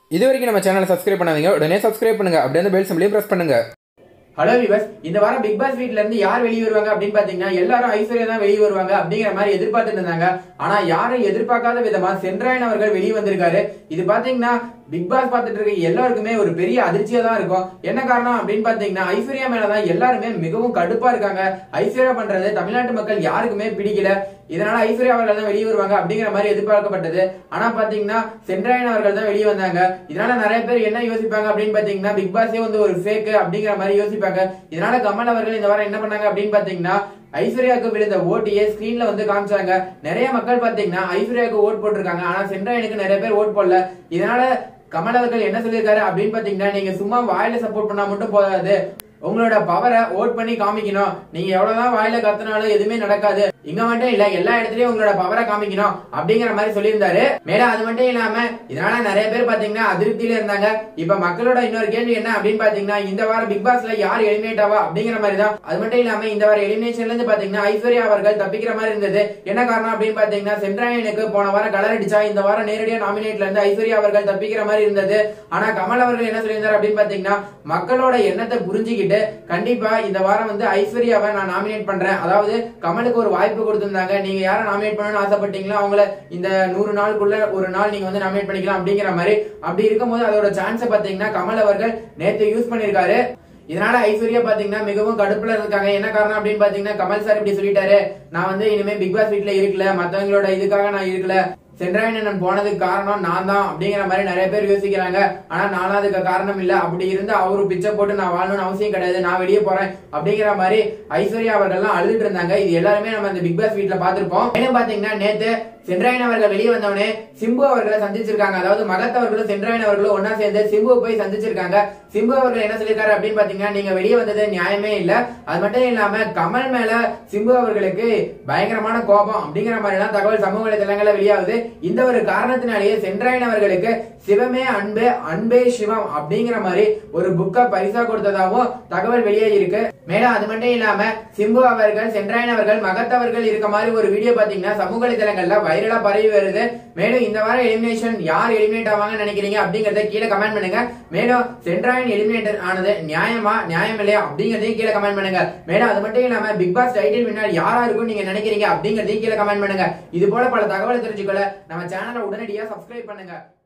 இது வரைக்கும் நம்ம சேனலை சப்ஸ்கிரைப் பண்ணாதீங்க உடனே சப்ஸ்கிரைப் பண்ணுங்க அப்படியே அந்த பெல் சிம்லையும் பிரஸ் பண்ணுங்க ஹலோ விவஸ் இந்த வாரம் பிக் பாஸ் வீட்ல இருந்து யார் வெளியே வருவாங்க அப்படின்னு பாத்தீங்கன்னா எல்லாரும் ஐஸ்வர்யா தான் வெளியே வருவாங்க அப்படிங்கிற மாதிரி எதிர்பார்த்துட்டு இருந்தாங்க ஆனா யாரும் எதிர்பார்க்காத விதமா சென்ட்ராயன் அவர்கள் வெளியே வந்திருக்காரு இது பாத்தீங்கன்னா பிக் பாஸ் பார்த்துட்டு இருக்க எல்லாருக்குமே ஒரு பெரிய அதிர்ச்சியா தான் இருக்கும் என்ன காரணம் அப்படின்னு பாத்தீங்கன்னா ஐஸ்வர்யா மேலதான் எல்லாருமே மிகவும் கடுப்பா இருக்காங்க ஐஸ்வர்யா பண்றது தமிழ்நாட்டு மக்கள் யாருக்குமே பிடிக்கல இதனால ஐஸ்வர்யா அவர்கள் தான் வெளியே வருவாங்க அப்படிங்கிற மாதிரி எதிர்பார்க்கப்பட்டது ஆனா பாத்தீங்கன்னா சென்ட்ராயன் அவர்கள் தான் வெளியே வந்தாங்க இதனால நிறைய பேர் என்ன யோசிப்பாங்க அப்படின்னு பாத்தீங்கன்னா பிக் பாஸே வந்து ஒரு ஃபேக் அப்படிங்கிற மாதிரி யோசிப்பாங்க இதனால கமல் அவர்கள் இந்த வாரம் என்ன பண்ணாங்க அப்படின்னு பாத்தீங்கன்னா ஐஸ்வர்யாவுக்கு விழுந்த ஓட்டையே ஸ்கிரீன்ல வந்து காமிச்சாங்க நிறைய மக்கள் பாத்தீங்கன்னா ஐஸ்வர்யாவுக்கு ஓட் போட்டிருக்காங்க ஆனா சென்ட்ராயனுக்கு நிறைய பேர் ஓட் போடல இதனால கமல் அவர்கள் என்ன சொல்லியிருக்காரு அப்படின்னு பாத்தீங்கன்னா நீங்க சும்மா வாயில சப்போர்ட் பண்ணா மட்டும் போதாது உங்களோட பவரை ஓட் பண்ணி காமிக்கணும் நீங்க எவ்வளவுதான் வாயில கத்துனாலும் எதுவுமே நடக்காது இங்க மட்டும் இல்ல எல்லா இடத்துலயும் உங்களோட பவரை காமிக்கணும் அப்படிங்கிற மாதிரி சொல்லியிருந்தாரு மேலும் அது மட்டும் இல்லாம இதனால நிறைய பேர் பாத்தீங்கன்னா அதிருப்தியில இருந்தாங்க இப்ப மக்களோட இன்னொரு கேள்வி என்ன அப்படின்னு பாத்தீங்கன்னா இந்த வாரம் பிக் பாஸ்ல யார் எலிமினேட் ஆவா அப்படிங்கிற மாதிரி தான் அது மட்டும் இல்லாம இந்த வாரம் எலிமினேஷன்ல இருந்து பாத்தீங்கன்னா ஐஸ்வர்யா அவர்கள் தப்பிக்கிற மாதிரி இருந்தது என்ன காரணம் அப்படின்னு பாத்தீங்கன்னா சென்ட்ராயனுக்கு போன வாரம் கலர் அடிச்சா இந்த வாரம் நேரடியா நாமினேட்ல இருந்து ஐஸ்வர்யா அவர்கள் தப்பிக்கிற மாதிரி இருந்தது ஆனா கமல் அவர்கள் என்ன சொல்லியிருந்தாரு அப்படின்னு பாத்தீங்கன்னா மக்களோட எண்ணத்தை புரிஞ்சுக்கிட்டு கண்டிப்பா இந்த வாரம் வந்து ஐஸ்வர்யாவை நான் நாமினேட் பண்றேன் அதாவது கமலுக்கு ஒரு வாய்ப்பு கொடுத்திருந்தாங்க நீங்க யாரை நாமினேட் பண்ணணும்னு ஆசைப்பட்டீங்களோ அவங்கள இந்த நூறு நாளுக்குள்ள ஒரு நாள் நீங்க வந்து நாமினேட் பண்ணிக்கலாம் அப்படிங்கிற மாதிரி அப்படி இருக்கும்போது அதோட சான்ஸை பாத்தீங்கன்னா கமல் அவர்கள் நேத்து யூஸ் பண்ணிருக்காரு இதனால ஐஸ்வர்யா பாத்தீங்கன்னா மிகவும் கடுப்புல இருக்காங்க என்ன காரணம் அப்படின்னு பாத்தீங்கன்னா கமல் சார் இப்படி சொல்லிட்டாரு நான் வந்து இனிமே பிக் பாஸ் வீட்ல இருக்கல மத்தவங்களோட இதுக்காக நான் இருக்கல சென்ட்ராயன் போனதுக்கு காரணம் நான் தான் அப்படிங்கிற மாதிரி நிறைய பேர் யோசிக்கிறாங்க ஆனா நானும் அதுக்கு காரணம் இல்ல அப்படி இருந்து அவரு பிச்சை போட்டு நான் வாழணும்னு அவசியம் கிடையாது நான் வெளியே போறேன் அப்படிங்கிற மாதிரி ஐஸ்வர்யா அவர்கள்லாம் அழுதுட்டு இருந்தாங்க இது எல்லாருமே நம்ம இந்த பிக் பாஸ் வீட்ல பாத்திருப்போம் என்ன பாத்தீங்கன்னா நேத்து சென்ட்ராயன் அவர்கள் வெளியே வந்தவனே சிம்பு அவர்களை சந்திச்சிருக்காங்க அதாவது மகத் அவர்களும் சென்ட்ராயன் அவர்களும் ஒன்னா சேர்ந்து சிம்பு போய் சந்திச்சிருக்காங்க சிம்பு அவர்கள் என்ன சொல்லியிருக்காரு அப்படின்னு பாத்தீங்கன்னா நீங்க வெளியே வந்தது நியாயமே இல்ல அது மட்டும் இல்லாம கமல் மேல சிம்பு அவர்களுக்கு பயங்கரமான கோபம் அப்படிங்கிற மாதிரி எல்லாம் தகவல் சமூக வலைதளங்கள்ல வெளியாகுது இந்த ஒரு காரணத்தினாலேயே சென்ட்ராயன் அவர்களுக்கு சிவமே அன்பு அன்பே சிவம் அப்படிங்கிற மாதிரி ஒரு புக்கை பரிசா கொடுத்ததாகவும் தகவல் வெளியாகி இருக்கு மேலும் அது மட்டும் இல்லாம சிம்பு அவர்கள் சென்ட்ராயன் அவர்கள் மகத் அவர்கள் இருக்க மாதிரி ஒரு வீடியோ பாத்தீங்கன்னா சமூக வலைதளங்கள்ல வைரலா பரவி வருது மேலும் இந்த வாரம் எலிமினேஷன் யார் எலிமினேட் ஆவாங்கன்னு நினைக்கிறீங்க அப்படிங்கறத கீழே கமெண்ட் பண்ணுங்க மேலும் சென்ட்ராயன் எலிமினேட்டர் ஆனது நியாயமா நியாயம் இல்லையா அப்படிங்கறதையும் கீழே கமெண்ட் பண்ணுங்க மேலும் அது மட்டும் இல்லாம பிக் பாஸ் டைட்டில் வின்னர் யாரா இருக்கும் நீங்க நினைக்கிறீங்க அப்படிங்கறதையும் கீழே கமெண்ட் பண்ணுங்க இது போல பல தகவலை தெரிஞ்சுக்கொள்ள நம்ம சேனலை உடனடியா சப்ஸ்கிரைப் பண்ணுங்க